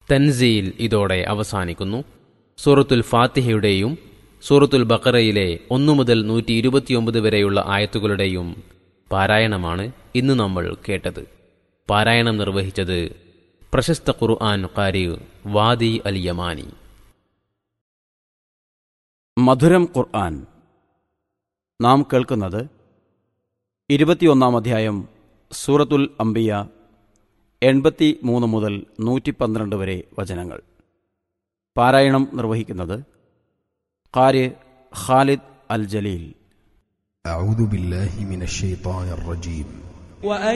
തൻസീൽ ഇതോടെ അവസാനിക്കുന്നു സൂറത്തുൽ ഫാത്തിഹയുടെയും സൂറത്തുൽ ബക്കറയിലെ ഒന്നു മുതൽ നൂറ്റി ഇരുപത്തിയൊമ്പത് വരെയുള്ള ആയത്തുകളുടെയും പാരായണമാണ് ഇന്ന് നമ്മൾ കേട്ടത് പാരായണം നിർവഹിച്ചത് പ്രശസ്ത ഖുർആൻ കാരി വാദി അൽ യമാനി മധുരം ഖുർആൻ നാം കേൾക്കുന്നത് ഇരുപത്തിയൊന്നാം അധ്യായം സൂറത്തുൽ അംബിയ എൺപത്തി മൂന്ന് മുതൽ നൂറ്റി പന്ത്രണ്ട് വരെ വചനങ്ങൾ പാരായണം നിർവഹിക്കുന്നത് ഖാരി ഖാലിദ് അൽ ജലീൽ أعوذ بالله من الشيطان الرجيم